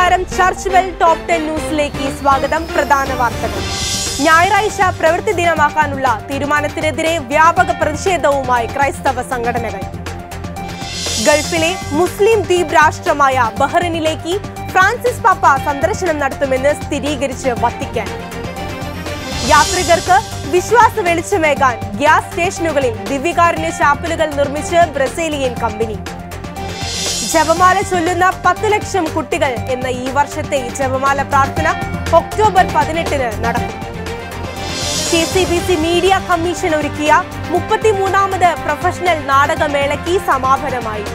നമസ്കാരം church well top ten ന്യൂസിലേക്ക് സ്വാഗതം പ്രധാന വാർത്തകൾ ഞായറാഴ്ച പ്രവൃത്തി ദിനമാക്കാനുള്ള തീരുമാനത്തിനെതിരെ വ്യാപക പ്രതിഷേധവുമായി ക്രൈസ്തവ സംഘടനകൾ ഗൾഫിലെ മുസ്ലിം ദ്വീപ് രാഷ്ട്രമായ ബഹ്റിനിലേക്ക് ഫ്രാൻസിസ് പാപ്പ സന്ദർശനം നടത്തുമെന്ന് സ്ഥിരീകരിച്ച് വത്തിക്കാൻ യാത്രികർക്ക് വിശ്വാസ വെളിച്ചമേകാൻ ഗ്യാസ് സ്റ്റേഷനുകളിൽ ദിവ്യകാരുണ്യ ചാപ്പലുകൾ നിർമ്മിച്ച് ബ്രസീലിയൻ കമ്പനി ജപമാല ചൊല്ലുന്ന പത്ത് ലക്ഷം കുട്ടികൾ എന്ന ഈ വർഷത്തെ ജപമാല പ്രാർത്ഥന ഒക്ടോബർ പതിനെട്ടിന് നടക്കും K C B C media commission ഒരുക്കിയ മുപ്പത്തിമൂന്നാമത് പ്രൊഫഷണൽ നാടകമേളയ്ക്ക് സമാപനമായി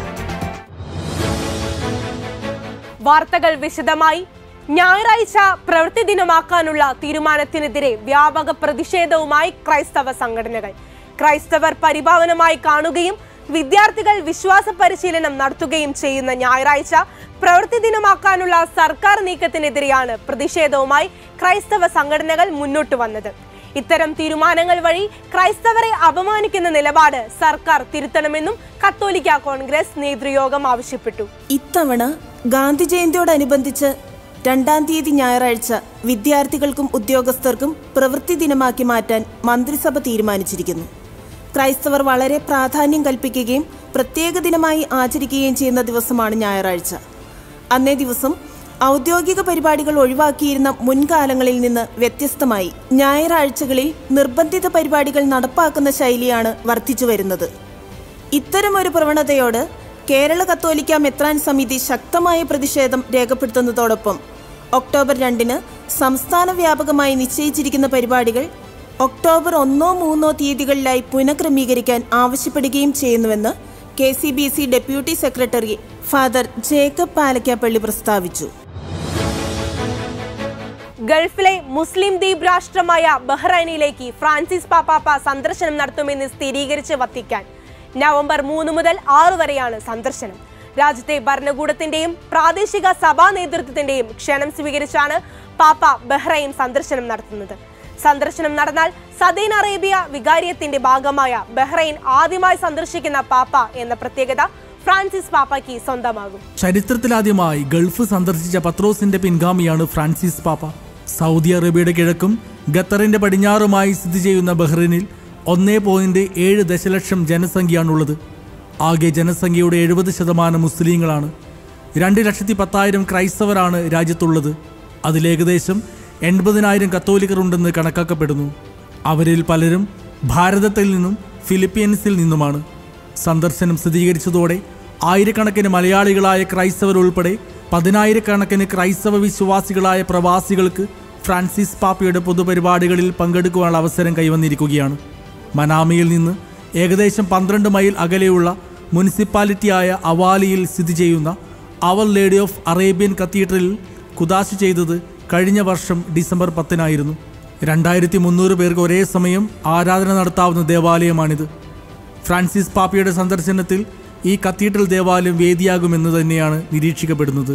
വാർത്തകൾ വിശദമായി ഞായറാഴ്ച പ്രവൃത്തി ദിനമാക്കാനുള്ള തീരുമാനത്തിനെതിരെ വ്യാപക പ്രതിഷേധവുമായി ക്രൈസ്തവ സംഘടനകൾ ക്രൈസ്തവർ പരിഭാവനമായി കാണുകയും വിദ്യാർത്ഥികൾ വിശ്വാസ പരിശീലനം നടത്തുകയും ചെയ്യുന്ന ഞായറാഴ്ച പ്രവൃത്തി ദിനമാക്കാനുള്ള സർക്കാർ നീക്കത്തിനെതിരെയാണ് പ്രതിഷേധവുമായി ക്രൈസ്തവ സംഘടനകൾ മുന്നോട്ട് വന്നത് ഇത്തരം തീരുമാനങ്ങൾ വഴി ക്രൈസ്തവരെ അപമാനിക്കുന്ന നിലപാട് സർക്കാർ തിരുത്തണമെന്നും കത്തോലിക്ക കോൺഗ്രസ് നേതൃയോഗം ആവശ്യപ്പെട്ടു ഇത്തവണ ഗാന്ധി ജയന്തിയോടനുബന്ധിച്ച് രണ്ടാം തീയതി ഞായറാഴ്ച വിദ്യാർത്ഥികൾക്കും ഉദ്യോഗസ്ഥർക്കും പ്രവൃത്തി ദിനമാക്കി മാറ്റാൻ മന്ത്രിസഭ തീരുമാനിച്ചിരിക്കുന്നു ക്രൈസ്തവർ വളരെ പ്രാധാന്യം കൽപ്പിക്കുകയും പ്രത്യേക ദിനമായി ആചരിക്കുകയും ചെയ്യുന്ന ദിവസമാണ് ഞായറാഴ്ച അന്നേ ദിവസം ഔദ്യോഗിക പരിപാടികൾ ഒഴിവാക്കിയിരുന്ന മുൻകാലങ്ങളിൽ നിന്ന് വ്യത്യസ്തമായി ഞായറാഴ്ചകളിൽ നിർബന്ധിത പരിപാടികൾ നടപ്പാക്കുന്ന ശൈലിയാണ് വർദ്ധിച്ചു വരുന്നത് ഇത്തരമൊരു പ്രവണതയോട് കേരള കത്തോലിക്ക മെത്രാൻ സമിതി ശക്തമായ പ്രതിഷേധം രേഖപ്പെടുത്തുന്നതോടൊപ്പം ഒക്ടോബർ രണ്ടിന് സംസ്ഥാന വ്യാപകമായി നിശ്ചയിച്ചിരിക്കുന്ന പരിപാടികൾ ഒക്ടോബർ ഒന്നോ മൂന്നോ തീയതികളിലായി പുനഃക്രമീകരിക്കാൻ ആവശ്യപ്പെടുകയും ചെയ്യുന്നുവെന്ന് K C B C deputy secretary father Jacob Palakkappally പ്രസ്താവിച്ചു ഗൾഫിലെ മുസ്ലിം ദ്വീപ് രാഷ്ട്രമായ ബഹ്റൈനിലേക്ക് ഫ്രാൻസിസ് പാപ്പാപ്പ സന്ദർശനം നടത്തുമെന്ന് സ്ഥിരീകരിച്ച് വത്തിക്കാൻ നവംബർ മൂന്ന് മുതൽ ആറ് വരെയാണ് സന്ദർശനം രാജ്യത്തെ ഭരണകൂടത്തിന്റെയും പ്രാദേശിക സഭാ നേതൃത്വത്തിന്റെയും ക്ഷണം സ്വീകരിച്ചാണ് പാപ്പ ബഹ്റൈൻ സന്ദർശനം നടത്തുന്നത് സന്ദർശനം നടന്നാൽ സദൈൻ അറേബ്യ വികാരിയത്തിന്റെ ഭാഗമായ ബഹ്റൈൻ ആദ്യമായി സന്ദർശിക്കുന്ന പാപ്പ എന്ന പ്രത്യേകത ഫ്രാൻസിസ് പാപ്പയ്ക്ക് സ്വന്തമാകും ചരിത്രത്തിലാദ്യമായി ഗൾഫ് സന്ദർശിച്ച പത്രോസിന്റെ പിൻഗാമിയാണ് ഫ്രാൻസിസ് പാപ്പ സൗദി അറേബ്യയുടെ കിഴക്കും ഖത്തറിന്റെ പടിഞ്ഞാറുമായി സ്ഥിതി ചെയ്യുന്ന ബഹ്റിനിൽ ഒന്നേ പോയിന്റ് ഏഴ് ദശലക്ഷം ജനസംഖ്യയാണുള്ളത് ആകെ ജനസംഖ്യയുടെ എഴുപത് ശതമാനം മുസ്ലിങ്ങളാണ് രണ്ട് ലക്ഷത്തി പത്തായിരം ക്രൈസ്തവരാണ് രാജ്യത്തുള്ളത് അതിലേകദേശം എൺപതിനായിരം കത്തോലിക്കർ ഉണ്ടെന്ന് കണക്കാക്കപ്പെടുന്നു അവരിൽ പലരും ഭാരതത്തിൽ നിന്നും ഫിലിപ്പീൻസിൽ നിന്നുമാണ് സന്ദർശനം സ്ഥിരീകരിച്ചതോടെ ആയിരക്കണക്കിന് മലയാളികളായ ക്രൈസ്തവർ ഉൾപ്പെടെ പതിനായിരക്കണക്കിന് ക്രൈസ്തവ വിശ്വാസികളായ പ്രവാസികൾക്ക് ഫ്രാൻസിസ് പാപ്പയുടെ പൊതുപരിപാടികളിൽ പങ്കെടുക്കുവാനുള്ള അവസരം കൈവന്നിരിക്കുകയാണ് മനാമയിൽ നിന്ന് ഏകദേശം പന്ത്രണ്ട് മൈൽ അകലെയുള്ള മുനിസിപ്പാലിറ്റിയായ അവാലിയിൽ സ്ഥിതി ചെയ്യുന്ന അവർ ലേഡി ഓഫ് അറേബ്യൻ കത്തീഡ്രലിൽ കുദാശ ചെയ്തത് കഴിഞ്ഞ വർഷം ഡിസംബർ പത്തിനായിരുന്നു രണ്ടായിരത്തി മുന്നൂറ് പേർക്ക് ഒരേ സമയം ആരാധന നടത്താവുന്ന ദേവാലയമാണിത് ഫ്രാൻസിസ് പാപ്പയുടെ സന്ദർശനത്തിൽ ഈ കത്തീഡ്രൽ ദേവാലയം വേദിയാകുമെന്ന് തന്നെയാണ് നിരീക്ഷിക്കപ്പെടുന്നത്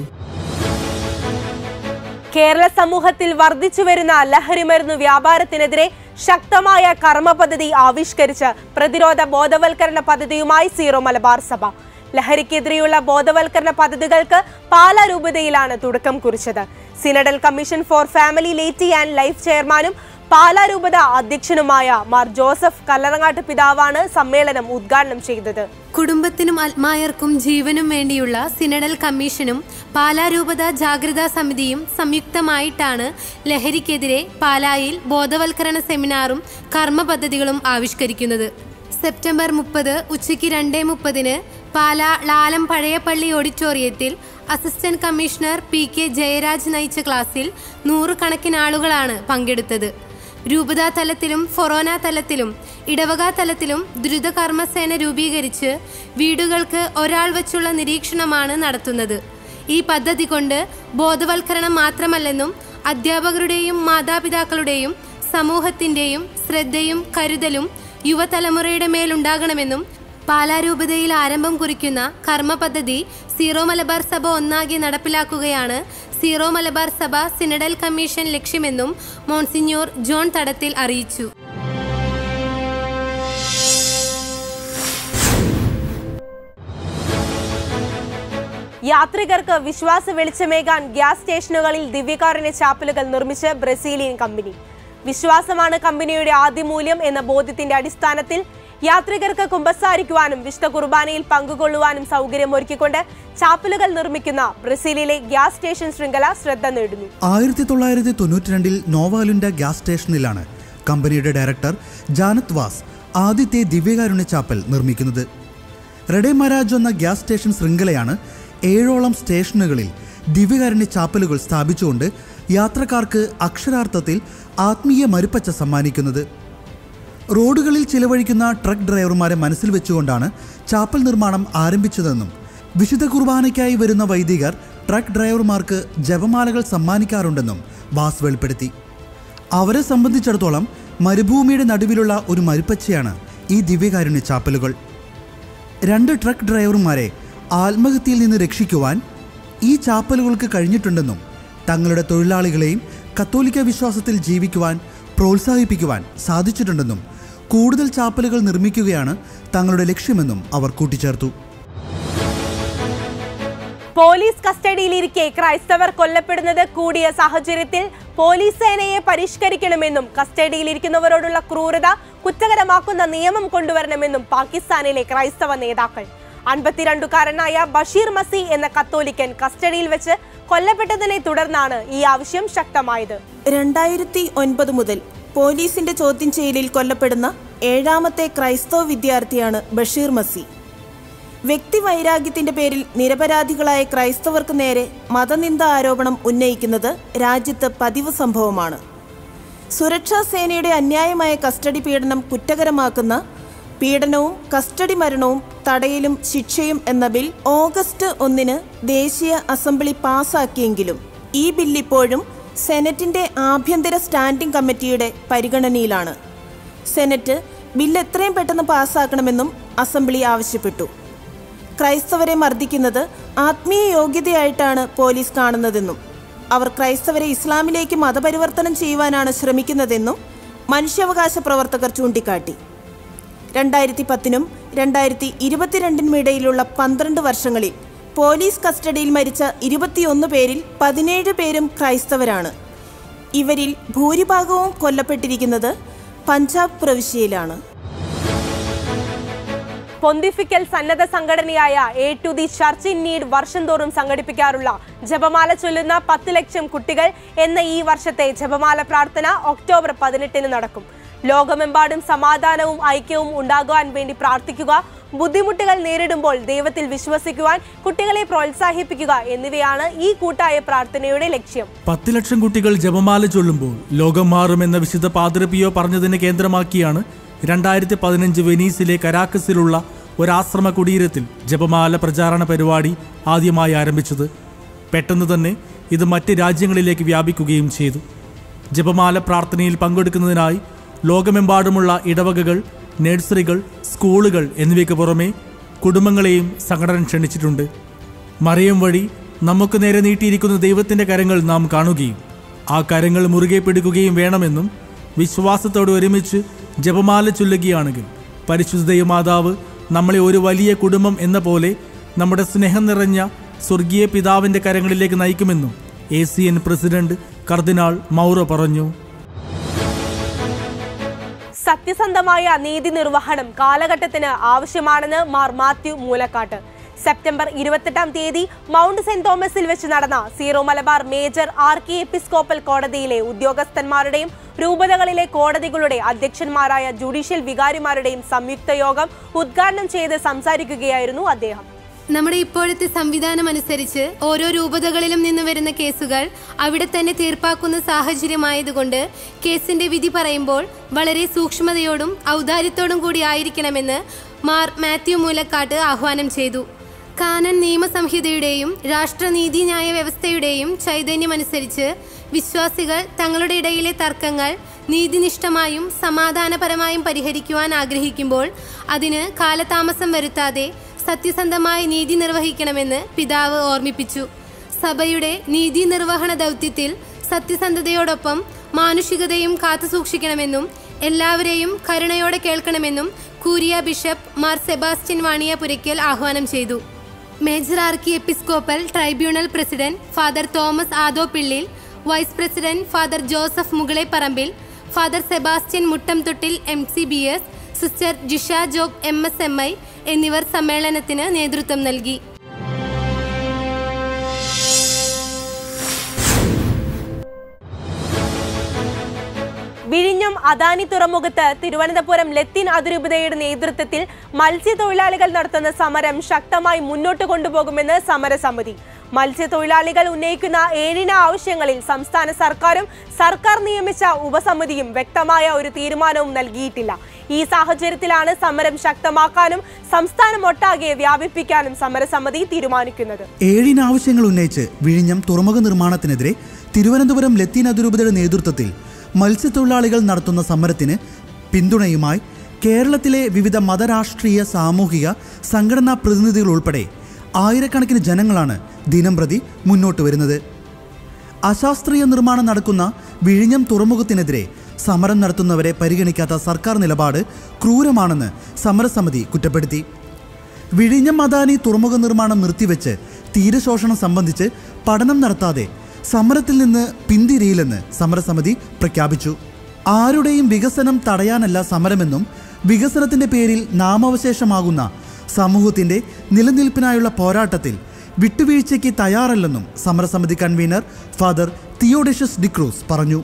കേരള സമൂഹത്തിൽ വർദ്ധിച്ചു വരുന്ന ലഹരിമരുന്ന് വ്യാപാരത്തിനെതിരെ ശക്തമായ കർമ്മ പദ്ധതി ആവിഷ്കരിച്ച് പ്രതിരോധ ബോധവൽക്കരണ പദ്ധതിയുമായി സീറോ മലബാർ സഭ ലഹരിക്കെതിരെയുള്ള ബോധവൽക്കരണ പദ്ധതികൾക്ക് പാല രൂപതയിലാണ് തുടക്കം കുറിച്ചത് synodal commission for family laity and life ചെയർമാനും പാലാ രൂപത അധ്യക്ഷനുമായ മാർ ജോസഫ് കല്ലറങ്ങാട്ട് പിതാവാണ് സമ്മേളനം ഉദ്ഘാടനം ചെയ്തത് കുടുംബത്തിനും ആത്മായർക്കും ജീവനും വേണ്ടിയുള്ള സിനഡൽ കമ്മീഷനും പാലാ രൂപത ജാഗ്രതാ സമിതിയും സംയുക്തമായിട്ടാണ് ലഹരിക്കെതിരെ പാലായിൽ ബോധവൽക്കരണ സെമിനാറും കർമ്മ പദ്ധതികളും ആവിഷ്കരിക്കുന്നത് സെപ്റ്റംബർ മുപ്പത് ഉച്ചയ്ക്ക് രണ്ടേ മുപ്പതിന് പാലാ ലാലം പഴയപ്പള്ളി ഓഡിറ്റോറിയത്തിൽ assistant commissioner P K Jayaraj നയിച്ച ക്ലാസ്സിൽ നൂറുകണക്കിന് ആളുകളാണ് പങ്കെടുത്തത് രൂപതാ തലത്തിലും ഫൊറോന തലത്തിലും ഇടവക തലത്തിലും ദ്രുതകർമ്മസേന രൂപീകരിച്ച് വീടുകൾക്ക് ഒരാൾ വച്ചുള്ള നിരീക്ഷണമാണ് നടത്തുന്നത് ഈ പദ്ധതി കൊണ്ട് ബോധവൽക്കരണം മാത്രമല്ലെന്നും അധ്യാപകരുടെയും മാതാപിതാക്കളുടെയും സമൂഹത്തിന്റെയും ശ്രദ്ധയും കരുതലും യുവതലമുറയുടെ മേലുണ്ടാകണമെന്നും പാലാരൂപതയിൽ ആരംഭം കുറിക്കുന്ന കർമ്മ പദ്ധതി സീറോ മലബാർ സഭ ഒന്നാകെ നടപ്പിലാക്കുകയാണ് സീറോ മലബാർ സഭ സിനഡൽ കമ്മീഷൻ ലക്ഷ്യമെന്നും മോൺസിഞ്ഞോർ ജോൺ തടത്തിൽ അറിയിച്ചു യാത്രികർക്ക് വിശ്വാസ വെളിച്ചമേകാൻ ഗ്യാസ് സ്റ്റേഷനുകളിൽ ദിവ്യകാരുണ്യ ചാപ്പലുകൾ നിർമ്മിച്ച് ബ്രസീലിയൻ കമ്പനി വിശ്വാസമാണ് കമ്പനിയുടെ ആദ്യമൂല്യം എന്ന ബോധ്യത്തിന്റെ അടിസ്ഥാനത്തിൽ യാത്രികർക്ക് കുമ്പസാരിക്കുവാനും വിശുദ്ധ കുർബാനയിൽ പങ്കുകൊള്ളുവാനും സൗകര്യമൊരുക്കിക്കൊണ്ട് ചാപ്പലുകൾ നിർമ്മിക്കുന്ന ബ്രസീലിലെ ഗ്യാസ് സ്റ്റേഷൻ ശൃംഖല ശ്രദ്ധ നേടുന്നു ആയിരത്തി തൊള്ളായിരത്തി തൊണ്ണൂറ്റി രണ്ടിൽ നോവാലുൻഡ ഗ്യാസ് സ്റ്റേഷനിലാണ് കമ്പനിയുടെ ഡയറക്ടർ ജാനത് വാസ് ആദ്യത്തെ ദിവ്യകാരുണ്യ ചാപ്പൽ നിർമ്മിക്കുന്നത് റെഡെ മരാജ് എന്ന ഗ്യാസ് സ്റ്റേഷൻ ശൃംഖലയാണ് ഏഴോളം സ്റ്റേഷനുകളിൽ ദിവ്യകാരുണ്യ ചാപ്പലുകൾ സ്ഥാപിച്ചുകൊണ്ട് യാത്രക്കാർക്ക് അക്ഷരാർത്ഥത്തിൽ ആത്മീയ മരുപ്പച്ച സമ്മാനിക്കുന്നത് റോഡുകളിൽ ചിലവഴിക്കുന്ന ട്രക്ക് ഡ്രൈവർമാരെ മനസ്സിൽ വെച്ചുകൊണ്ടാണ് ചാപ്പൽ നിർമ്മാണം ആരംഭിച്ചതെന്നും വിശുദ്ധ കുർബാനയ്ക്കായി വരുന്ന വൈദികർ ട്രക്ക് ഡ്രൈവർമാർക്ക് ജപമാലകൾ സമ്മാനിക്കാറുണ്ടെന്നും വാസ് വെളിപ്പെടുത്തി അവരെ സംബന്ധിച്ചിടത്തോളം മരുഭൂമിയുടെ നടുവിലുള്ള ഒരു മരുപ്പച്ചയാണ് ഈ ദിവ്യകാരുണ്യ ചാപ്പലുകൾ രണ്ട് ട്രക്ക് ഡ്രൈവർമാരെ ആത്മഹത്യയിൽ നിന്ന് രക്ഷിക്കുവാൻ ഈ ചാപ്പലുകൾക്ക് കഴിഞ്ഞിട്ടുണ്ടെന്നും തങ്ങളുടെ തൊഴിലാളികളെയും കത്തോലിക്ക വിശ്വാസത്തിൽ ജീവിക്കുവാൻ പ്രോത്സാഹിപ്പിക്കുവാൻ സാധിച്ചിട്ടുണ്ടെന്നും കൂടുതൽ ചാപ്പലുകൾ നിർമ്മിക്കുകയാണ് തങ്ങളുടെ ലക്ഷ്യമെന്നും അവർ കൂട്ടിച്ചേർത്തു പോലീസ് കസ്റ്റഡിയിലിരിക്കെ ക്രൈസ്തവർ കൊല്ലപ്പെടുന്നത് കൂടിയ സാഹചര്യത്തിൽ പോലീസ് സേനയെ പരിഷ്കരിക്കണമെന്നും കസ്റ്റഡിയിലിരിക്കുന്നവരോടുള്ള ക്രൂരത കുറ്റകരമാക്കുന്ന നിയമം കൊണ്ടുവരണമെന്നും പാകിസ്ഥാനിലെ ക്രൈസ്തവ നേതാക്കൾ അൻപത്തിരണ്ടുകാരനായ ബഷീർ മസി എന്ന കത്തോലിക്കൻ കസ്റ്റഡിയിൽ വെച്ച് കൊല്ലപ്പെട്ടതിനെ തുടർന്നാണ് ഈ ആവശ്യം ശക്തമായത് രണ്ടായിരത്തി ഒൻപത് മുതൽ പോലീസിന്റെ ചോദ്യം ചെയ്യലിൽ കൊല്ലപ്പെടുന്ന ഏഴാമത്തെ ക്രൈസ്തവ വിദ്യാർത്ഥിയാണ് ബഷീർ മസി വ്യക്തിവൈരാഗ്യത്തിന്റെ പേരിൽ നിരപരാധികളായ ക്രൈസ്തവർക്ക് നേരെ മതനിന്ദ ആരോപണം ഉന്നയിക്കുന്നത് രാജ്യത്ത് പതിവ് സംഭവമാണ് സുരക്ഷാ സേനയുടെ അന്യായമായ കസ്റ്റഡി പീഡനം കുറ്റകരമാക്കുന്ന പീഡനവും കസ്റ്റഡി മരണവും തടയലും ശിക്ഷയും എന്ന ബിൽ ഓഗസ്റ്റ് ഒന്നിന് ദേശീയ അസംബ്ലി പാസാക്കിയെങ്കിലും ഈ ബില്ലിപ്പോഴും സെനറ്റിന്റെ ആഭ്യന്തര സ്റ്റാൻഡിംഗ് കമ്മിറ്റിയുടെ പരിഗണനയിലാണ് സെനറ്റ് ബില്ല് എത്രയും പെട്ടെന്ന് പാസ്സാക്കണമെന്നും അസംബ്ലി ആവശ്യപ്പെട്ടു ക്രൈസ്തവരെ മർദ്ദിക്കുന്നത് ആത്മീയ യോഗ്യതയായിട്ടാണ് പോലീസ് കാണുന്നതെന്നും അവർ ക്രൈസ്തവരെ ഇസ്ലാമിലേക്ക് മതപരിവർത്തനം ചെയ്യുവാനാണ് ശ്രമിക്കുന്നതെന്നും മനുഷ്യാവകാശ പ്രവർത്തകർ ചൂണ്ടിക്കാട്ടി രണ്ടായിരത്തി പത്തിനും രണ്ടായിരത്തി ഇരുപത്തിരണ്ടിനും ഇടയിലുള്ള പന്ത്രണ്ട് വർഷങ്ങളിൽ പോലീസ് കസ്റ്റഡിയിൽ മരിച്ച ഇരുപത്തിയൊന്ന് പേരിൽ പതിനേഴ് പേരും ക്രൈസ്തവരാണ് ഇവരിൽ ഭൂരിഭാഗവും കൊല്ലപ്പെട്ടിരിക്കുന്നത് പഞ്ചാബ് പ്രവിശ്യയിലാണ് പൊന്തിഫിക്കൽ സന്നദ്ധ സംഘടനയായ aid to the church in need വർഷം തോറും സംഘടിപ്പിക്കാറുള്ള ജപമാല ചൊല്ലുന്ന പത്ത് ലക്ഷം കുട്ടികൾ എന്ന ഈ വർഷത്തെ ജപമാല പ്രാർത്ഥന ഒക്ടോബർ പതിനെട്ടിന് നടക്കും ലോകമെമ്പാടും സമാധാനവും ഐക്യവും ഉണ്ടാകുവാൻ വേണ്ടി പ്രാർത്ഥിക്കുക ബുദ്ധിമുട്ടുകൾ നേരിടുമ്പോൾ ദൈവത്തിൽ വിശ്വസിക്കുവാൻ കുട്ടികളെ പ്രോത്സാഹിപ്പിക്കുക എന്നിവയാണ് ഈ കൂട്ടായ പ്രാർത്ഥനയുടെ ലക്ഷ്യം പത്ത് ലക്ഷം കുട്ടികൾ ജപമാല ചൊല്ലുമ്പോൾ ലോകം മാറുമെന്ന വിശുദ്ധ പാദ്രപിയോ പറഞ്ഞതിനെ കേന്ദ്രമാക്കിയാണ് രണ്ടായിരത്തി പതിനഞ്ച് വെനീസിലെ കരാക്കസിലുള്ള ഒരാശ്രമ കുടീരത്തിൽ ജപമാല പ്രചാരണ പരിപാടി ആദ്യമായി ആരംഭിച്ചത് പെട്ടെന്ന് തന്നെ ഇത് മറ്റ് രാജ്യങ്ങളിലേക്ക് വ്യാപിക്കുകയും ചെയ്തു ജപമാല പ്രാർത്ഥനയിൽ പങ്കെടുക്കുന്നതിനായി ലോകമെമ്പാടുമുള്ള ഇടവകകൾ നഴ്സറികൾ സ്കൂളുകൾ എന്നിവയ്ക്ക് പുറമെ കുടുംബങ്ങളെയും സംഘടന ക്ഷണിച്ചിട്ടുണ്ട് മറിയം വഴി നമുക്ക് നേരെ നീട്ടിയിരിക്കുന്ന ദൈവത്തിൻ്റെ കരങ്ങൾ നാം കാണുകയും ആ കരങ്ങൾ മുറുകെ പിടിക്കുകയും വേണമെന്നും വിശ്വാസത്തോട് ഒരുമിച്ച് ജപമാല ചൊല്ലുകയാണെങ്കിൽ പരിശുദ്ധ ദൈവമാതാവ് നമ്മളെ ഒരു വലിയ കുടുംബം എന്ന പോലെ നമ്മുടെ സ്നേഹം നിറഞ്ഞ സ്വർഗീയ പിതാവിൻ്റെ കരങ്ങളിലേക്ക് നയിക്കുമെന്നും A C N president cardinal Mauro പറഞ്ഞു സത്യസന്ധമായ നീതി നിർവഹണം കാലഘട്ടത്തിന് ആവശ്യമാണെന്ന് മാർ മാത്യു മൂലക്കാട്ട് സെപ്റ്റംബർ ഇരുപത്തെട്ടാം തീയതി മൗണ്ട് സെന്റ് തോമസിൽ വെച്ച് നടന്ന Syro Malabar major archiepiscopal കോടതിയിലെ ഉദ്യോഗസ്ഥന്മാരുടെയും രൂപതകളിലെ കോടതികളുടെ അധ്യക്ഷന്മാരായ ജുഡീഷ്യൽ വികാരിമാരുടെയും സംയുക്ത യോഗം ഉദ്ഘാടനം ചെയ്ത് സംസാരിക്കുകയായിരുന്നു അദ്ദേഹം നമ്മുടെ ഇപ്പോഴത്തെ സംവിധാനം അനുസരിച്ച് ഓരോ രൂപതകളിലും നിന്ന് വരുന്ന കേസുകൾ അവിടെ തന്നെ തീർപ്പാക്കുന്ന സാഹചര്യമായതുകൊണ്ട് കേസിന്റെ വിധി പറയുമ്പോൾ വളരെ സൂക്ഷ്മതയോടും ഔദാര്യത്തോടും കൂടി ആയിരിക്കണമെന്ന് മാർ മാത്യു മൂലക്കാട്ട് ആഹ്വാനം ചെയ്തു കാനൻ നിയമസംഹിതയുടെയും രാഷ്ട്രനീതിന്യായ വ്യവസ്ഥയുടെയും ചൈതന്യമനുസരിച്ച് വിശ്വാസികൾ തങ്ങളുടെ ഇടയിലെ തർക്കങ്ങൾ നീതിനിഷ്ഠമായും സമാധാനപരമായും പരിഹരിക്കുവാൻ ആഗ്രഹിക്കുമ്പോൾ അതിന് കാലതാമസം വരുത്താതെ സത്യസന്ധമായി നീതി നിർവഹിക്കണമെന്ന് പിതാവ് ഓർമ്മിപ്പിച്ചു സഭയുടെ നീതി നിർവഹണ ദൗത്യത്തിൽ സത്യസന്ധതയോടൊപ്പം മാനുഷികതയും കാത്തുസൂക്ഷിക്കണമെന്നും എല്ലാവരെയും കരുണയോടെ കേൾക്കണമെന്നും curia bishop Mar Sebastian Vaniyapurackal ആഹ്വാനം ചെയ്തു major archiepiscopal tribunal president father Thomas Adopillil vice president father Joseph Mukalepparambil father Sebastian Muttamthottil M C B S sister Jisha Job M S M I എന്നിവർ സമ്മേളനത്തിന് നേതൃത്വം നൽകി വിഴിഞ്ഞം അദാനി തുറമുഖത്ത് തിരുവനന്തപുരം ലത്തീൻ അതിരൂപതയുടെ നേതൃത്വത്തിൽ മത്സ്യത്തൊഴിലാളികൾ നടത്തുന്ന സമരം ശക്തമായി മുന്നോട്ട് കൊണ്ടുപോകുമെന്ന് സമരസമിതി മത്സ്യത്തൊഴിലാളികൾ ഉന്നയിക്കുന്ന ഏഴിന ആവശ്യങ്ങളിൽ സംസ്ഥാന സർക്കാരും സർക്കാർ നിയമിച്ച ഉപസമിതിയും വ്യക്തമായ ഒരു തീരുമാനവും നൽകിയിട്ടില്ല ഈ സാഹചര്യത്തിലാണ് സമരം ശക്തമാക്കാനും സംസ്ഥാനമൊട്ടാകെ വ്യാപിപ്പിക്കാനും സമരസമിതി തീരുമാനിക്കുന്നത് ഏഴിന് ആവശ്യങ്ങൾ ഉന്നയിച്ച് വിഴിഞ്ഞം തുറമുഖ നിർമ്മാണത്തിനെതിരെ തിരുവനന്തപുരം ലത്തീൻ അതിരൂപതയുടെ നേതൃത്വത്തിൽ മത്സ്യത്തൊഴിലാളികൾ നടത്തുന്ന സമരത്തിന് പിന്തുണയുമായി കേരളത്തിലെ വിവിധ മതരാഷ്ട്രീയ സാമൂഹിക സംഘടനാ പ്രതിനിധികൾ ഉൾപ്പെടെ ആയിരക്കണക്കിന് ജനങ്ങളാണ് ദിനംപ്രതി മുന്നോട്ട് വരുന്നത് അശാസ്ത്രീയ നിർമ്മാണം നടക്കുന്ന വിഴിഞ്ഞം തുറമുഖത്തിനെതിരെ സമരം നടത്തുന്നവരെ പരിഗണിക്കാത്ത സർക്കാർ നിലപാട് ക്രൂരമാണെന്ന് സമരസമിതി കുറ്റപ്പെടുത്തി വിഴിഞ്ഞം അദാനി തുറമുഖ നിർമ്മാണം നിർത്തിവെച്ച് തീരശോഷണം സംബന്ധിച്ച് പഠനം നടത്താതെ സമരത്തിൽ നിന്ന് പിന്തിരിയില്ലെന്ന് സമരസമിതി പ്രഖ്യാപിച്ചു ആരുടെയും വികസനം തടയാനല്ല സമരമെന്നും വികസനത്തിന്റെ പേരിൽ നാമാവശേഷമാകുന്ന സമൂഹത്തിന്റെ നിലനിൽപ്പിനായുള്ള പോരാട്ടത്തിൽ വിട്ടുവീഴ്ചയ്ക്ക് തയ്യാറല്ലെന്നും സമരസമിതി കൺവീനർ ഫാദർ തിയോഡഷ്യസ് ഡിക്രൂസ് പറഞ്ഞു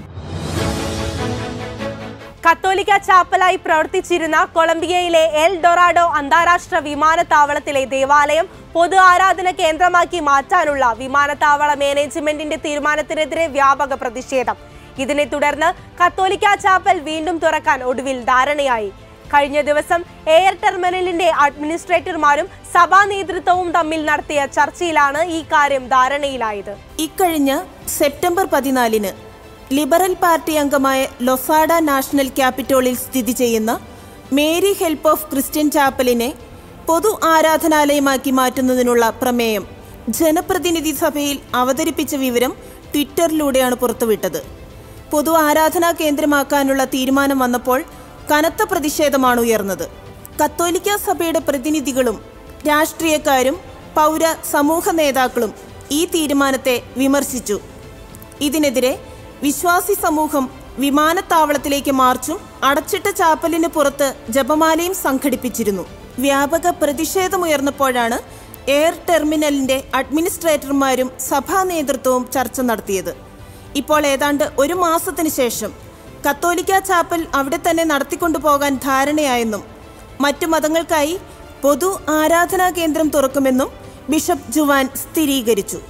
കത്തോലിക്ക ചാപ്പലായി പ്രവർത്തിച്ചിരുന്ന കൊളംബിയയിലെ എൽ ഡൊറാഡോ അന്താരാഷ്ട്ര വിമാനത്താവളത്തിലെ ദേവാലയം പൊതു ആരാധന കേന്ദ്രമാക്കി മാറ്റാനുള്ള വിമാനത്താവള മാനേജ്മെന്റിന്റെ തീരുമാനത്തിനെതിരെ വ്യാപക പ്രതിഷേധം ഇതിനെ തുടർന്ന് കത്തോലിക്ക ചാപ്പൽ വീണ്ടും തുറക്കാൻ ഒടുവിൽ ധാരണയായി കഴിഞ്ഞ ദിവസം എയർ ടെർമിനലിന്റെ അഡ്മിനിസ്ട്രേറ്റർമാരും സഭാ നേതൃത്വവും തമ്മിൽ നടത്തിയ ചർച്ചയിലാണ് ഈ കാര്യം ധാരണയിലായത് ഇക്കഴിഞ്ഞ സെപ്റ്റംബർ പതിനാലിന് ലിബറൽ പാർട്ടി അംഗമായ ലൊസാഡ നാഷണൽ ക്യാപിറ്റോളിൽ സ്ഥിതി ചെയ്യുന്ന മേരി ഹെൽപ്പ് ഓഫ് ക്രിസ്ത്യൻ ചാപ്പലിനെ പൊതു ആരാധനാലയമാക്കി മാറ്റുന്നതിനുള്ള പ്രമേയം ജനപ്രതിനിധി സഭയിൽ അവതരിപ്പിച്ച വിവരം ട്വിറ്ററിലൂടെയാണ് പുറത്തുവിട്ടത് പൊതു ആരാധനാ കേന്ദ്രമാക്കാനുള്ള തീരുമാനം വന്നപ്പോൾ കനത്ത പ്രതിഷേധമാണ് ഉയർന്നത് കത്തോലിക്ക സഭയുടെ പ്രതിനിധികളും രാഷ്ട്രീയക്കാരും പൗര സമൂഹ നേതാക്കളും ഈ തീരുമാനത്തെ വിമർശിച്ചു ഇതിനെതിരെ വിശ്വാസി സമൂഹം വിമാനത്താവളത്തിലേക്ക് മാർച്ചും അടച്ചിട്ട ചാപ്പലിന് പുറത്ത് ജപമാലയും സംഘടിപ്പിച്ചിരുന്നു വ്യാപക പ്രതിഷേധമുയർന്നപ്പോഴാണ് എയർ ടെർമിനലിന്റെ അഡ്മിനിസ്ട്രേറ്റർമാരും സഭാ നേതൃത്വവും ചർച്ച നടത്തിയത് ഇപ്പോൾ ഏതാണ്ട് ഒരു മാസത്തിന് ശേഷം കത്തോലിക്ക ചാപ്പൽ അവിടെ തന്നെ നടത്തിക്കൊണ്ടു പോകാൻ ധാരണയായെന്നും മറ്റു മതങ്ങൾക്കായി പൊതു ആരാധനാ കേന്ദ്രം തുറക്കുമെന്നും ബിഷപ്പ് ജുവാൻ സ്ഥിരീകരിച്ചു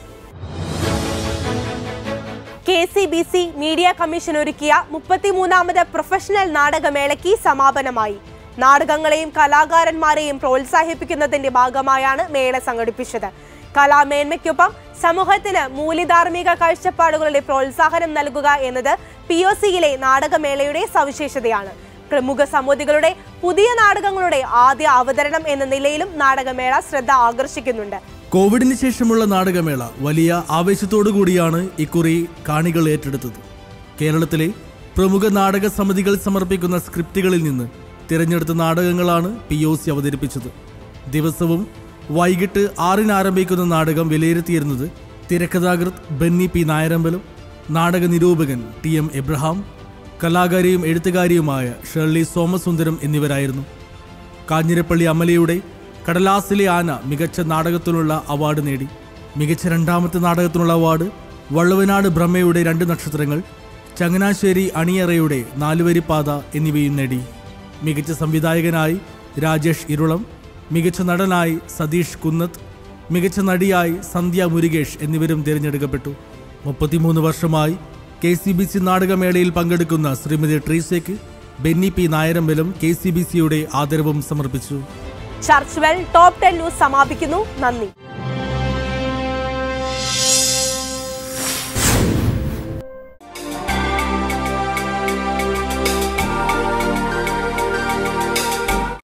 K C B C media commission ഒരുക്കിയ മുപ്പത്തിമൂന്നാമത് പ്രൊഫഷണൽ നാടകമേളയ്ക്ക് സമാപനമായി നാടകങ്ങളെയും കലാകാരന്മാരെയും പ്രോത്സാഹിപ്പിക്കുന്നതിന്റെ ഭാഗമായാണ് മേള സംഘടിപ്പിച്ചത് കലാമേന്മയ്ക്കൊപ്പം സമൂഹത്തിന് മൂല്യധാർമ്മിക കാഴ്ചപ്പാടുകളുടെ പ്രോത്സാഹനം നൽകുക എന്നത് പി ഒ സിയിലെ നാടകമേളയുടെ സവിശേഷതയാണ് പ്രമുഖ സമിതികളുടെ പുതിയ നാടകങ്ങളുടെ ആദ്യ അവതരണം എന്ന നിലയിലും നാടകമേള ശ്രദ്ധ ആകർഷിക്കുന്നുണ്ട് കോവിഡിന് ശേഷമുള്ള നാടകമേള വലിയ ആവേശത്തോടു കൂടിയാണ് ഇക്കുറി കാണികൾ ഏറ്റെടുത്തത് കേരളത്തിലെ പ്രമുഖ നാടക സമിതികൾ സമർപ്പിക്കുന്ന സ്ക്രിപ്റ്റുകളിൽ നിന്ന് തിരഞ്ഞെടുത്ത നാടകങ്ങളാണ് പി ഒ സി അവതരിപ്പിച്ചത് ദിവസവും വൈകിട്ട് ആറിന് ആരംഭിക്കുന്ന നാടകം വിലയിരുത്തിയിരുന്നത് തിരക്കഥാകൃത്ത് ബെന്നി പി നായരമ്പലം നാടക നിരൂപകൻ ടി എം എബ്രഹാം കലാകാരിയും എഴുത്തുകാരിയുമായ ഷേർലി സോമസുന്ദരം എന്നിവരായിരുന്നു കാഞ്ഞിരപ്പള്ളി അമലയുടെ കടലാസിലെ ആന മികച്ച നാടകത്തിനുള്ള അവാർഡ് നേടി മികച്ച രണ്ടാമത്തെ നാടകത്തിനുള്ള അവാർഡ് വള്ളുവനാട് ബ്രഹ്മയുടെ രണ്ട് നക്ഷത്രങ്ങൾ ചങ്ങനാശ്ശേരി അണിയറയുടെ നാലുവരിപ്പാത എന്നിവയും നേടി മികച്ച സംവിധായകനായി രാജേഷ് ഇരുളം മികച്ച നടനായി സതീഷ് കുന്നത്ത് മികച്ച നടിയായി സന്ധ്യ മുരുകേഷ് എന്നിവരും തിരഞ്ഞെടുക്കപ്പെട്ടു മുപ്പത്തിമൂന്ന് വർഷമായി കെ സി ബി സി നാടകമേളയിൽ പങ്കെടുക്കുന്ന ശ്രീമതി ട്രീസയ്ക്ക് Benny P Nayarambalam K C B സിയുടെ ആദരവും സമർപ്പിച്ചു church well top ten news സമാപിക്കുന്നു നന്ദി